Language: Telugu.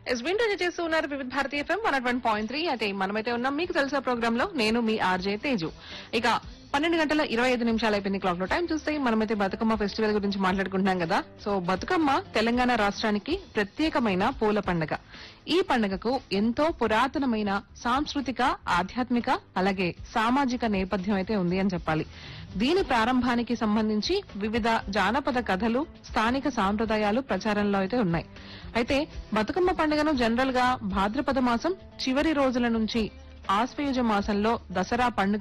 ఎస్ వింటూ చేస్తూ ఉన్నారు Vividh Bharati FM one one point three అయితే మనమైతే ఉన్నాం మీకు తెలిసిన ప్రోగ్రామ్ లో నేను మీ ఆర్జే తేజు ఇక పన్నెండు గంటల ఇరవై ఐదు నిమిషాలు అయిపోయింది క్లాక్ లో టైం చూస్తే మనమైతే బతుకమ్మ ఫెస్టివల్ గురించి మాట్లాడుకుంటున్నాం కదా సో బతుకమ్మ తెలంగాణ రాష్ట్రానికి ప్రత్యేకమైన పూల పండుగ ఈ పండుగకు ఎంతో పురాతనమైన సాంస్కృతిక ఆధ్యాత్మిక అలాగే సామాజిక నేపథ్యం అయితే ఉంది అని చెప్పాలి దీని ప్రారంభానికి సంబంధించి వివిధ జానపద కథలు స్థానిక సాంప్రదాయాలు ప్రచారంలో అయితే ఉన్నాయి అయితే బతుకమ్మ పండుగను జనరల్ గా భాద్రపద మాసం చివరి రోజుల నుంచి ఆశ్వయుజ మాసంలో దసరా పండుగ